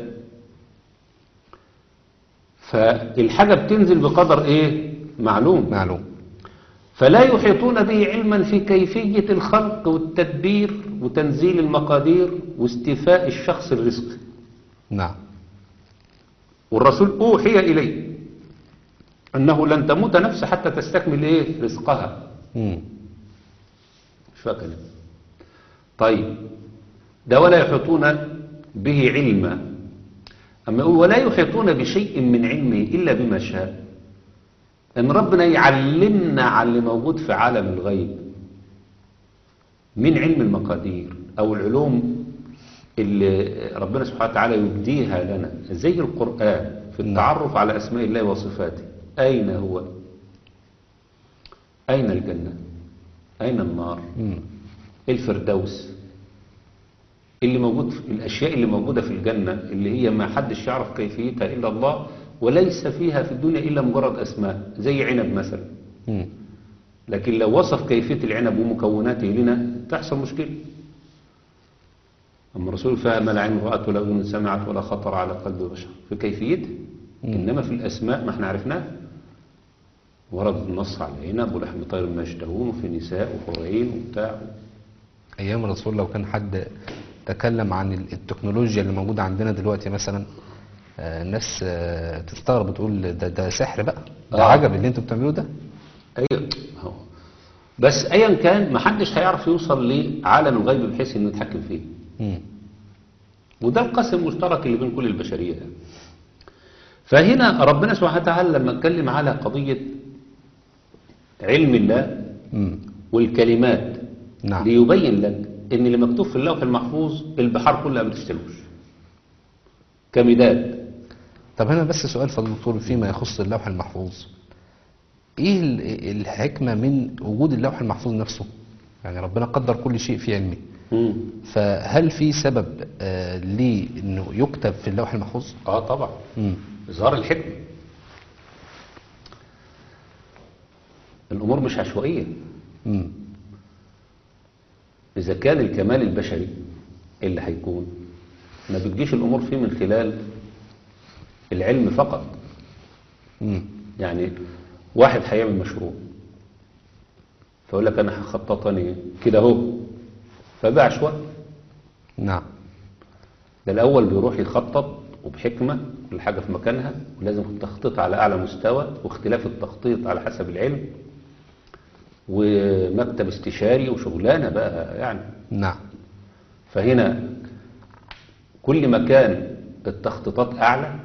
فالحاجة بتنزل بقدر ايه معلوم معلوم فلا يحيطون به علما في كيفية الخلق والتدبير وتنزيل المقادير واستيفاء الشخص الرزق نعم والرسول أوحي إليه أنه لن تموت نفس حتى تستكمل إيه رزقها مم. مش فاكر طيب ده ولا يحيطون به علما أما يقول ولا يحيطون بشيء من علمه إلا بما شاء أن ربنا يعلمنا على اللي موجود في عالم الغيب من علم المقادير أو العلوم اللي ربنا سبحانه وتعالى يبديها لنا زي القرآن في التعرف على أسماء الله وصفاته أين هو أين الجنة أين النار مم. الفردوس اللي موجود في الأشياء اللي موجودة في الجنة اللي هي ما حدش يعرف كيفيتها إلا الله وليس فيها في الدنيا إلا مجرد أسماء زي عنب مثلا مم. لكن لو وصف كيفية العنب ومكوناته لنا تحصل مشكلة أما الرسول فهم لا عين رأت ولا أذن سمعت ولا خطر على قلب بشر في كيفيته إنما في الأسماء ما احنا عرفناها ورد النص على العنب ولحم طير ما يشتهون وفي نساء وحورين وبتاع ايام الرسول لو كان حد تكلم عن ال- التكنولوجيا اللي موجوده عندنا دلوقتي مثلا آه، الناس آه، تستغرب وتقول ده ده سحر بقى ده آه. عجب اللي انتوا بتعملوه ده ايوه هو بس ايا كان ما حدش هيعرف يوصل لعالم الغيب بحيث انه يتحكم فيه مم. وده القسم المشترك اللي بين كل البشريه يعني. فهنا ربنا سبحانه وتعالى لما اتكلم على قضيه علم الله مم. والكلمات نعم. ليبين لك ان اللي مكتوب في اللوح المحفوظ البحار كلها ما بتشتلوش كمداد طب هنا بس سؤال فضل الدكتور فيما يخص اللوح المحفوظ ايه ال- الحكمة من وجود اللوح المحفوظ نفسه يعني ربنا قدر كل شيء في علمه مم. فهل في سبب آه ليه انه يكتب في اللوح المحفوظ اه طبعا مم. إظهار الحكمة الأمور مش عشوائية مم. إذا كان الكمال البشري اللي هيكون ما بتجيش الأمور فيه من خلال العلم فقط مم. يعني واحد هيعمل مشروع فيقول لك أنا هخططني كده أهو فبقى عشوائي نعم ده الأول بيروح يخطط وبحكمة كل حاجة في مكانها ولازم التخطيط على أعلى مستوى واختلاف التخطيط على حسب العلم ومكتب استشاري وشغلانة بقى يعني نعم فهنا كل ما كان التخطيطات أعلى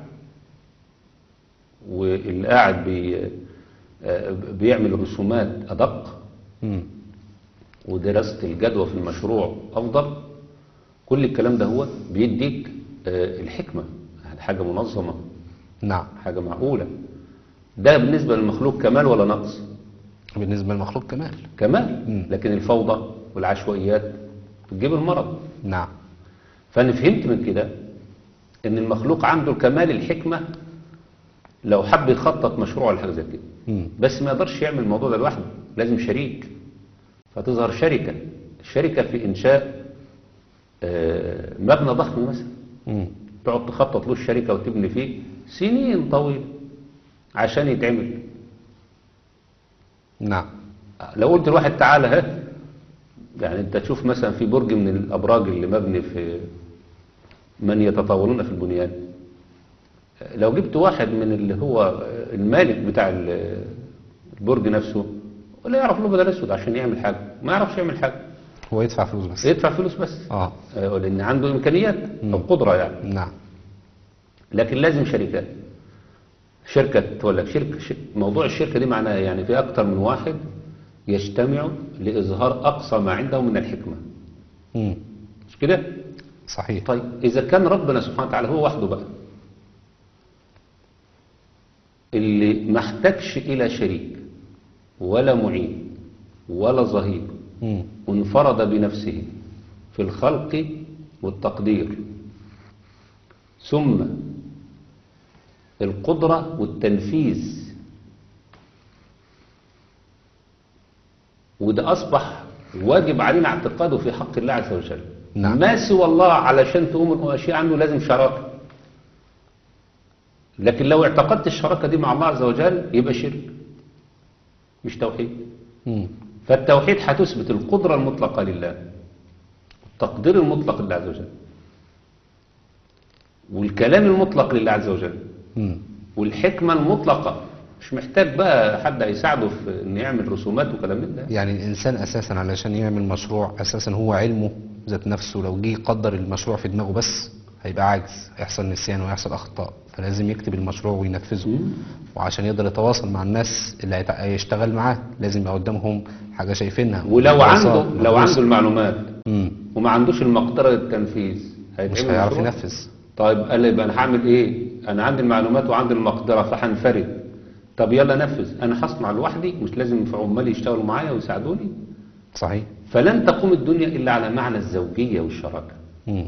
واللي قاعد بي آه، بيعمل رسومات أدق مم. ودراسة الجدوى في المشروع أفضل كل الكلام ده هو بيديك آه، الحكمة حاجة منظمة نعم حاجة معقولة ده بالنسبة للمخلوق كمال ولا نقص بالنسبة للمخلوق كمال كمال مم. لكن الفوضى والعشوائيات بتجيب المرض نعم فأنا فهمت من كده إن المخلوق عنده الكمال الحكمة لو حب يخطط مشروع ولا حاجة زي كده مم. بس ما يقدرش يعمل الموضوع ده لوحده لازم شريك فتظهر شركة شركة في إنشاء آه، مبنى ضخم مثلا مم. تقعد تخطط له الشركة وتبني فيه سنين طويلة عشان يتعمل نعم لو قلت لواحد تعالى ها يعني انت تشوف مثلا في برج من الابراج اللي مبني في من يتطاولون في البنيان لو جبت واحد من اللي هو المالك بتاع ال- البرج نفسه ولا يعرف له بدل اسود عشان يعمل حاجه ما يعرفش يعمل حاجه هو يدفع فلوس بس يدفع فلوس بس اه آه، لان عنده امكانيات او قدره يعني نعم لكن لازم شركات شركة تقول لك شركة ش- موضوع الشركة دي معناها يعني في أكتر من واحد يجتمعوا لإظهار أقصى ما عندهم من الحكمة مم. مش كده؟ صحيح طيب إذا كان ربنا سبحانه وتعالى هو وحده بقى اللي ما احتاجش إلى شريك ولا معين ولا ظهير مم. وانفرد بنفسه في الخلق والتقدير ثم القدرة والتنفيذ وده أصبح واجب علينا اعتقاده في حق الله عز وجل نعم. ما سوى الله علشان تقوم الأشياء عنده لازم شراكة لكن لو اعتقدت الشراكة دي مع الله عز وجل يبقى شرك مش توحيد مم. فالتوحيد هتثبت القدرة المطلقة لله التقدير المطلق لله عز وجل والكلام المطلق لله عز وجل مم. والحكمة المطلقة مش محتاج بقى حد يساعده في انه يعمل رسومات وكلام من ده يعني الإنسان أساسا علشان يعمل مشروع أساسا هو علمه ذات نفسه لو جه يقدر المشروع في دماغه بس هيبقى عاجز هيحصل نسيان ويحصل أخطاء فلازم يكتب المشروع وينفذه وعشان يقدر يتواصل مع الناس اللي هيتع- هيشتغل معاه لازم يبقى قدامهم حاجة شايفينها ولو دراسات عنده لو مدروسة. عنده المعلومات مم. وما عندوش المقدرة للتنفيذ مش هيتعمل هيعرف مشروع؟ ينفذ طيب قال لي يبقى انا هعمل ايه انا عندي المعلومات وعندي المقدرة فهنفرد طب يلا نفذ انا هصنع لوحدي مش لازم في عمالي يشتغلوا معايا ويساعدوني صحيح فلن تقوم الدنيا الا على معنى الزوجية والشراكة مم.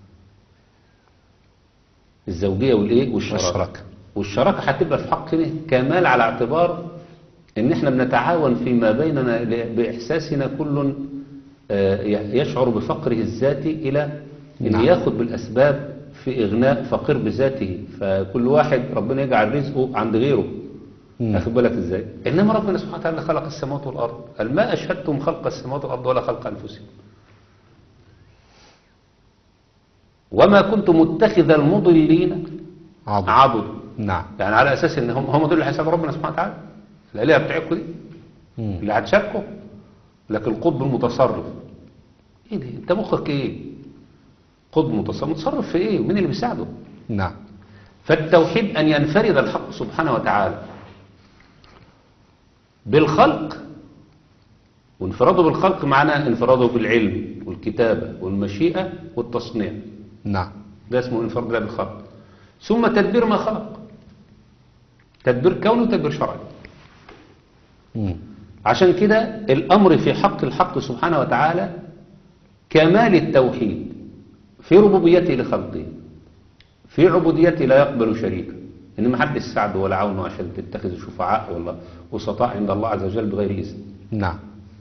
الزوجية والايه والشراكة والشراكة. والشراكة هتبقى في حقنا كمال على اعتبار ان احنا بنتعاون فيما بيننا ل- باحساسنا كل آه، ي- يشعر بفقره الذاتي الى ان نعم. ياخد بالاسباب في اغناء فقير بذاته فكل واحد ربنا يجعل رزقه عند غيره مم. اخد بالك ازاي انما ربنا سبحانه وتعالى خلق السماوات والارض قال ما اشهدتم خلق السماوات والارض ولا خلق انفسكم وما كنت متخذ المضلين عضو عضد نعم يعني على اساس ان هم هم دول اللي هيساعدوا ربنا سبحانه وتعالى الالهه بتاعتكم دي مم. اللي هتشاركوا لكن القطب المتصرف ايه ده انت مخك ايه قطب متصرف متصرف في ايه ومين اللي بيساعده نعم فالتوحيد ان ينفرد الحق سبحانه وتعالى بالخلق وانفراده بالخلق معناه انفراده بالعلم والكتابه والمشيئه والتصنيع نعم ده اسمه انفراد الله بالخلق ثم تدبير ما خلق تدبير كوني وتدبير شرعي مم. عشان كده الأمر في حق الحق سبحانه وتعالى كمال التوحيد في ربوبيته لخلقه في عبوديته لا يقبل شريكا إن ما حد يساعده ولا عونه عشان تتخذ شفعاء ولا وسطاء عند الله عز وجل بغير إذن نعم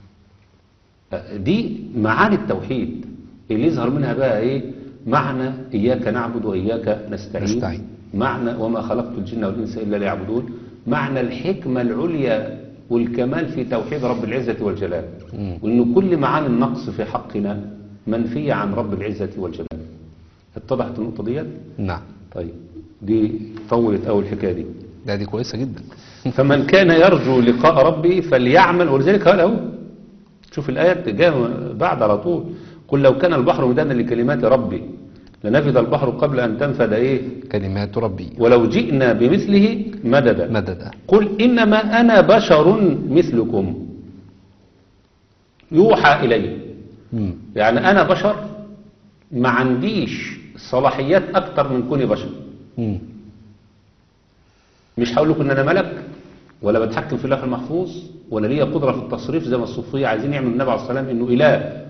دي معاني التوحيد اللي يظهر منها بقى ايه معنى إياك نعبد وإياك نستعين, نستعين. معنى وما خلقت الجن والإنس إلا ليعبدون معنى الحكمة العليا والكمال في توحيد رب العزة والجلال مم. وإن كل معاني النقص في حقنا منفية عن رب العزة والجلال اتضحت النقطة ديت نعم طيب دي طولت أول الحكاية دي ده دي كويسة جدا فمن كان يرجو لقاء ربه فليعمل ولذلك قال اهو شوف الآية جاء بعد على طول قل لو كان البحر مدانا لكلمات ربي لنفذ البحر قبل أن تنفذ إيه كلمات ربي ولو جئنا بمثله مددا مددا قل إنما أنا بشر مثلكم يوحى إلي مم. يعني أنا بشر ما عنديش صلاحيات أكتر من كوني بشر مم. مش هقول لكم ان انا ملك ولا بتحكم في اللوح المحفوظ ولا ليا قدره في التصريف زي ما الصوفيه عايزين يعملوا النبي عليه الصلاه والسلام انه اله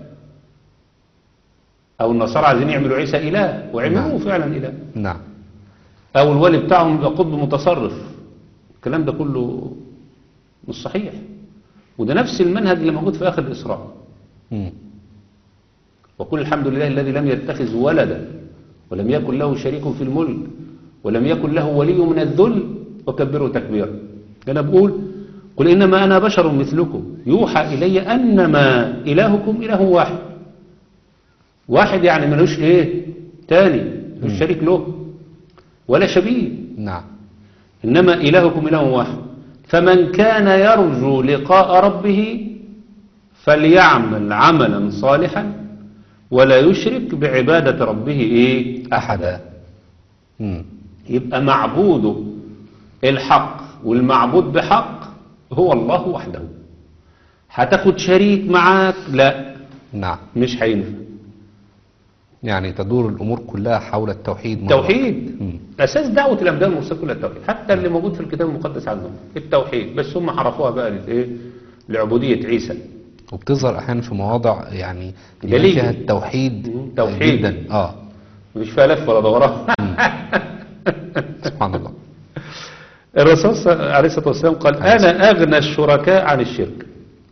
او النصارى عايزين يعملوا عيسى اله وعملوه نعم. فعلا اله نعم او الولي بتاعهم يبقى قطب متصرف الكلام ده كله مش صحيح وده نفس المنهج اللي موجود في اخر الاسراء مم. وقل الحمد لله الذي لم يتخذ ولدا ولم يكن له شريك في الملك ولم يكن له ولي من الذل وكبره تكبيرا أنا بقول قل إنما أنا بشر مثلكم يوحى إلي أنما إلهكم إله واحد واحد يعني ملوش إيه تاني مش شريك له ولا شبيه نعم إنما إلهكم إله واحد فمن كان يرجو لقاء ربه فليعمل عملا صالحا ولا يشرك بعبادة ربه إيه أحدا مم. يبقى معبوده الحق والمعبود بحق هو الله وحده هتاخد شريك معاك لا نعم مش هينفع يعني تدور الأمور كلها حول التوحيد مرة. توحيد مم. اساس دعوه الانبياء المرسلين كلها التوحيد حتى اللي موجود في الكتاب المقدس عندهم التوحيد بس هم حرفوها بقى للايه لعبوديه عيسى وبتظهر أحيانا في مواضع يعني جليل. يبقى فيها التوحيد مم. توحيد. جدا اه مش فيها لف ولا دوران سبحان الله الرسول صلى- عليه الصلاه والسلام قال انا اغنى الشركاء عن الشرك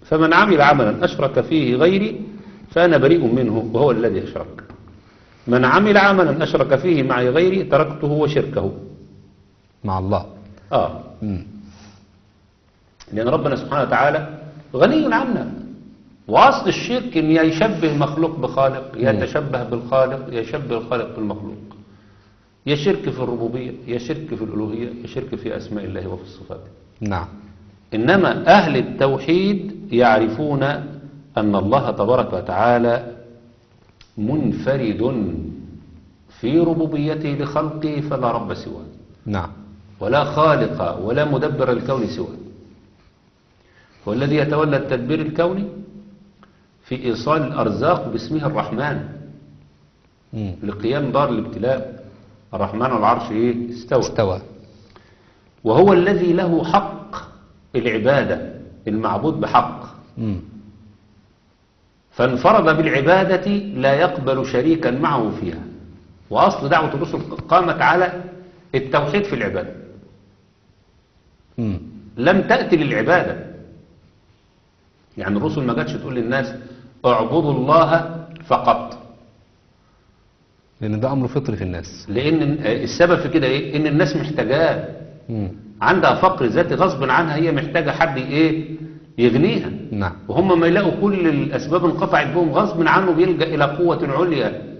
فمن عمل عملا أشرك فيه غيري فأنا بريء منه وهو الذي أشرك من عمل عملا أشرك فيه معي غيري تركته وشركه مع الله آه مم. لأن ربنا سبحانه وتعالى غني عنا وأصل الشرك إن يشبه مخلوق بخالق يتشبه بالخالق يشبه الخالق بالمخلوق يا شرك في الربوبية يا شرك في الألوهية يا شرك في أسماء الله وفي الصفات نعم إنما أهل التوحيد يعرفون أن الله تبارك وتعالى منفرد في ربوبيته لخلقه فلا رب سواه نعم ولا خالق ولا مدبر الكون سواه هو الذي يتولى التدبير الكوني في إيصال الأرزاق باسمه الرحمن مم. لقيام دار الابتلاء الرحمن على العرش إيه؟ استوى استوى وهو الذي له حق العبادة المعبود بحق مم. فانفرد بالعبادة لا يقبل شريكا معه فيها وأصل دعوة الرسل قامت على التوحيد في العبادة مم. لم تأتي للعبادة يعني الرسل ما جاتش تقول للناس اعبدوا الله فقط لأن ده أمر فطري في الناس لأن السبب في كده إيه؟ إن الناس محتاجاه مم. عندها فقر ذاتي غصب عنها هي محتاجة حد إيه يغنيها نعم وهم ما يلاقوا كل الأسباب انقطعت بهم غصب عنه بيلجأ إلى قوة عليا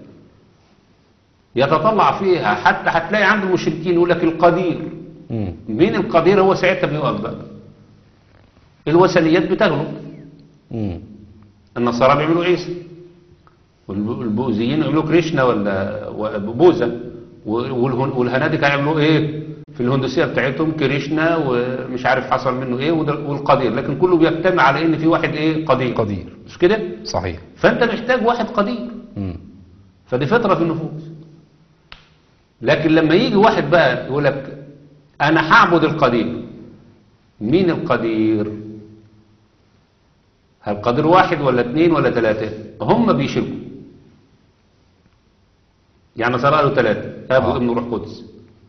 يتطلع فيها حتى هتلاقي عند المشركين يقول لك القدير مم. مين القدير هو ساعتها بيقف بقى الوثنيات بتغلب مم. النصارى بيعملوا عيسى والبوذيين يعملوا كريشنا ولا بوذا والهن- والهنادك هيعملوا ايه في الهندوسيه بتاعتهم كريشنا ومش عارف حصل منه ايه وده- والقدير لكن كله بيجتمع على ان في واحد ايه قدير قدير مش كده صحيح فانت محتاج واحد قدير مم. فدي فطره في النفوس لكن لما يجي واحد بقى يقول لك انا هعبد القدير مين القدير هل قدير واحد ولا اثنين ولا ثلاثة هم بيشركوا يعني صار له ثلاثة اب آه. وابن وروح قدس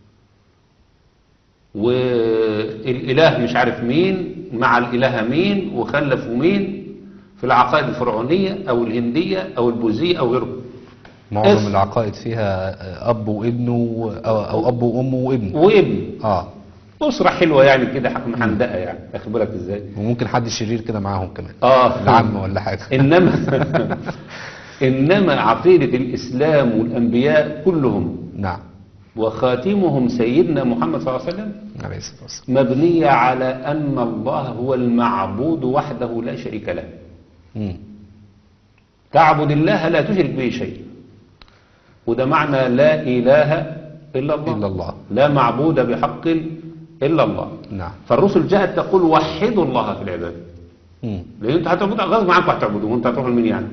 والاله مش عارف مين مع الالهه مين وخلفوا مين في العقائد الفرعونيه او الهنديه او البوذيه او غيره معظم اس- العقائد فيها أب وابنه أو, أو أب وأمه وابنه وابن آه أسرة حلوة يعني كده حق محندقة يعني أخد بالك إزاي وممكن حد شرير كده معاهم كمان آه العم ولا حاجة إنما إنما عقيدة الإسلام والأنبياء كلهم نعم وخاتمهم سيدنا محمد صلى الله عليه وسلم عليه الصلاة والسلام مبنية على أن الله هو المعبود وحده لا شريك له مم. تعبد الله لا تشرك به شيء وده معنى لا إله إلا الله إلا الله لا معبود بحق إلا الله نعم فالرسل جاءت تقول وحدوا الله في العبادة مم. لان انت هتعبد غصب عنكم هتعبدوه وانت هتروح لمين يعني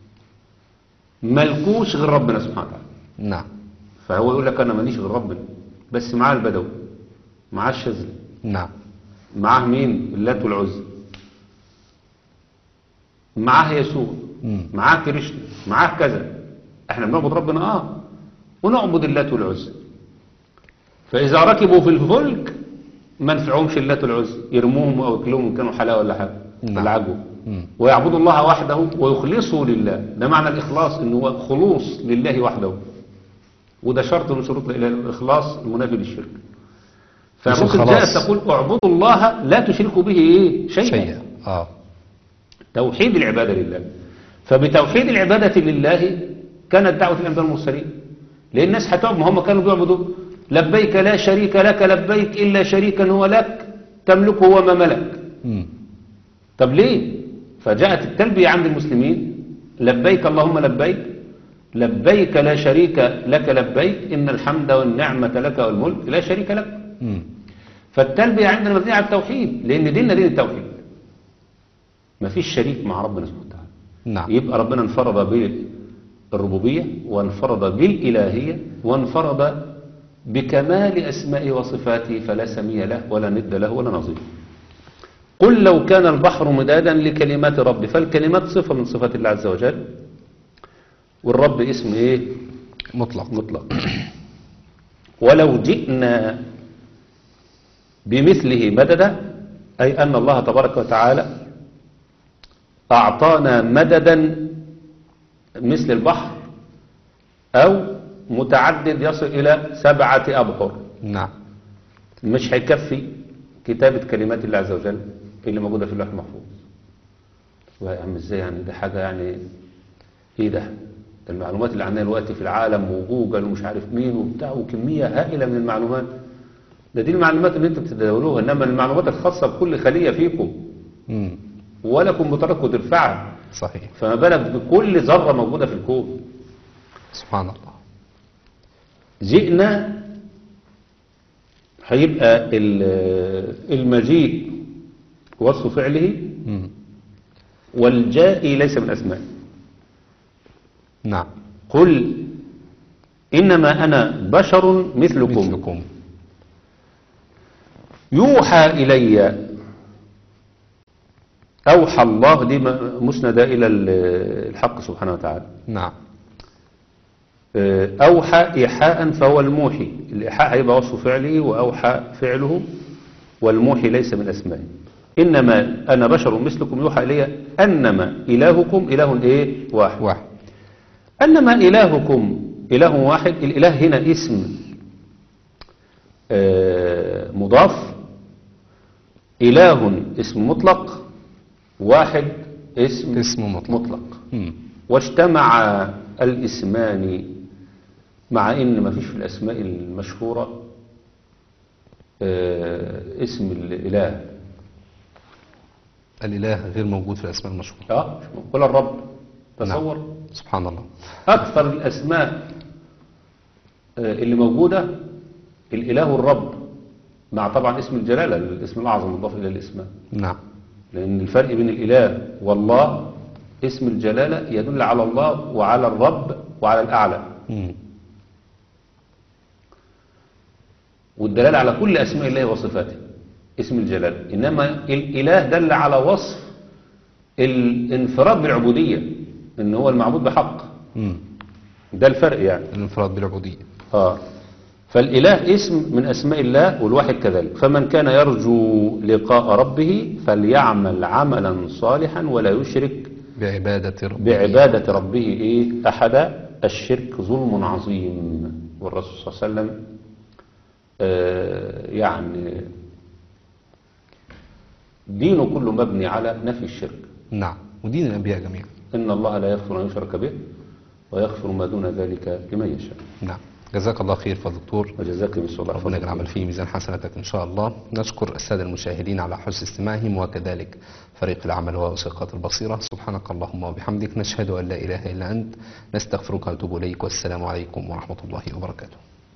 ملكوش غير ربنا سبحانه وتعالى نعم فهو يقول لك انا ماليش غير ربنا بس معاه البدوي معاه الشاذلي نعم معاه مين اللات والعزى معاه يسوع مم. معاه كريشنا معاه كذا احنا بنعبد ربنا اه ونعبد اللات والعزى فاذا ركبوا في الفلك ما نفعهمش اللات والعزى يرموهم او ياكلوهم إن كانوا حلاوه ولا حاجه نعم. ولا عجوه مم. ويعبدوا الله وحده ويخلصوا لله ده معنى الإخلاص إنه هو خلوص لله وحده وده شرط من شروط الإخلاص المنافي للشرك فالرسل الخلاص. جاءت تقول اعبدوا الله لا تشركوا به إيه شيئا شيء آه توحيد العبادة لله فبتوحيد العبادة لله كانت دعوة الأنبياء المرسلين لأن الناس هتعبد ما هم كانوا بيعبدوا لبيك لا شريك لك لبيك إلا شريكا هو لك تملكه وما ملك مم. طب ليه فجاءت التلبية عند المسلمين لبيك اللهم لبيك لبيك لا شريك لك لبيك إن الحمد والنعمة لك والملك لا شريك لك مم. فالتلبية عندنا مبنية على التوحيد لأن ديننا دين التوحيد ما فيش شريك مع ربنا سبحانه وتعالى نعم يبقى ربنا انفرد بالربوبية وانفرد بالإلهية وانفرد بكمال أسمائه وصفاته فلا سمي له ولا ند له ولا نظير قل لو كان البحر مدادا لكلمات ربي فالكلمات صفة من صفات الله عز وجل والرب اسم ايه مطلق مطلق ولو جئنا بمثله مددا أي أن الله تبارك وتعالى أعطانا مددا مثل البحر أو متعدد يصل إلى سبعة أبحر نعم مش هيكفي كتابة كلمات الله عز وجل اللي موجودة في اللوح المحفوظ يا عم ازاي يعني ده حاجة يعني ايه ده ده المعلومات اللي عندنا دلوقتي في العالم وجوجل ومش عارف مين وبتاع وكمية هائلة من المعلومات ده دي المعلومات اللي انتم بتتداولوها انما المعلومات الخاصة بكل خلية فيكم مم. ولا كمبيوترات ترفعها صحيح فما بالك بكل ذرة موجودة في الكون سبحان الله جئنا هيبقى ال- المجيء وصف فعله مم. والجاء ليس من أسماء نعم قل إنما أنا بشر مثلكم مثلكم يوحى إلي أوحى الله دي م- مسندة إلى ال- الحق سبحانه وتعالى نعم آه، أوحى إيحاء فهو الموحي الإيحاء هيبقى وصف فعله وأوحى فعله والموحي ليس من أسمائه إنما أنا بشر مثلكم يوحى إلي أنما إلهكم إله إيه واحد واحد أنما إلهكم إله واحد الإله هنا اسم آه، مضاف إله اسم مطلق واحد اسم اسم مطلق. مطلق مم. واجتمع الاسمان مع ان ما فيش في الاسماء المشهورة آه، اسم الاله الإله غير موجود في الأسماء المشهورة اه مش موجود. ولا الرب تصور نعم. سبحان الله اكثر الاسماء آه، اللي موجودة الاله الرب مع طبعا اسم الجلالة الاسم الاعظم مضاف الى الاسماء نعم لأن الفرق بين الإله والله اسم الجلالة يدل على الله وعلى الرب وعلى الأعلى مم. والدلالة على كل أسماء الله وصفاته اسم الجلالة إنما الإله دل على وصف الانفراد بالعبودية إن هو المعبود بحق مم. ده الفرق يعني الانفراد بالعبودية آه فالإله اسم من أسماء الله والواحد كذلك فمن كان يرجو لقاء ربه فليعمل عملا صالحا ولا يشرك بعبادة رب بعبادة ربه إيه أحد الشرك ظلم عظيم والرسول صلى الله عليه وسلم آه، يعني دينه كله مبني على نفي الشرك نعم ودين الأنبياء جميعا إن الله لا يغفر أن يشرك به ويغفر ما دون ذلك لمن يشاء نعم جزاك الله خير فضل دكتور وجزاك الله الله ربنا يجعل العمل فيه ميزان حسناتك إن شاء الله نشكر السادة المشاهدين على حسن استماعهم وكذلك فريق العمل ووثيقات البصيرة سبحانك اللهم وبحمدك نشهد أن لا إله إلا أنت نستغفرك ونتوب إليك والسلام عليكم ورحمة الله وبركاته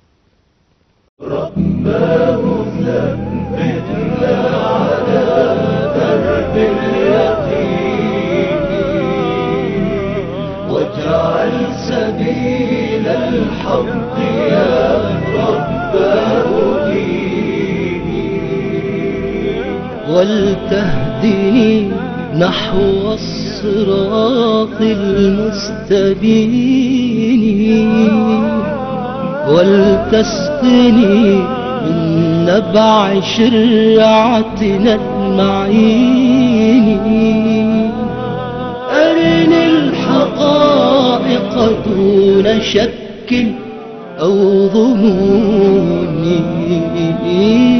واجعل سبيل الحق يا رب أهديني ولتهدني نحو الصراط المستبين ولتسقني من نبع شرعتنا المعين أرني الحقائق دون شك أو ظنون